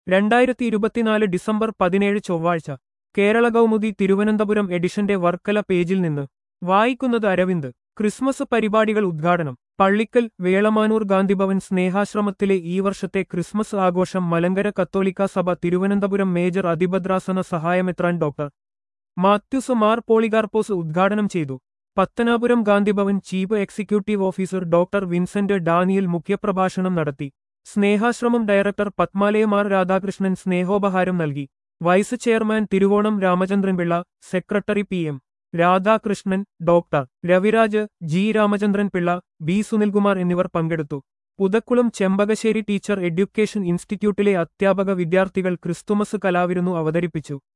രണ്ടായിരത്തി ഇരുപത്തിനാല് ഡിസംബർ പതിനേഴ് ചൊവ്വാഴ്ച കേരള കൗമുദി തിരുവനന്തപുരം എഡിഷന്റെ വർക്കല പേജിൽ നിന്ന് വായിക്കുന്നത് അരവിന്ദ് ക്രിസ്മസ് പരിപാടികൾ ഉദ്ഘാടനം പള്ളിക്കൽ വേളമാനൂർ ഗാന്ധിഭവൻ സ്നേഹാശ്രമത്തിലെ ഈ വർഷത്തെ ക്രിസ്മസ് ആഘോഷം മലങ്കര കത്തോലിക്ക സഭ തിരുവനന്തപുരം മേജർ അതിഭദ്രാസന സഹായമെത്രാൻ ഡോക്ടർ മാത്യുസ് മാർ പോളികാർപ്പോസ് ഉദ്ഘാടനം ചെയ്തു Pathanapuram Gandhibhavan chief executive officer doctor Vincent Daniel മുഖ്യപ്രഭാഷണം നടത്തി സ്നേഹാശ്രമം ഡയറക്ടർ പത്മാലയമാർ രാധാകൃഷ്ണൻ സ്നേഹോപഹാരം നൽകി vice chairman Thiruvonam Ramachandran Pillai secretary P M Radhakrishnan doctor Raviraj G Ramachandran Pillai B Sunilkumar എന്നിവർ പങ്കെടുത്തു പുതക്കുളം ചെമ്പകശ്ശേരി ടീച്ചർ എഡ്യൂക്കേഷൻ ഇൻസ്റ്റിറ്റ്യൂട്ടിലെ അധ്യാപക വിദ്യാർത്ഥികൾ ക്രിസ്തുമസ് കലാവിരുന്നു അവതരിപ്പിച്ചു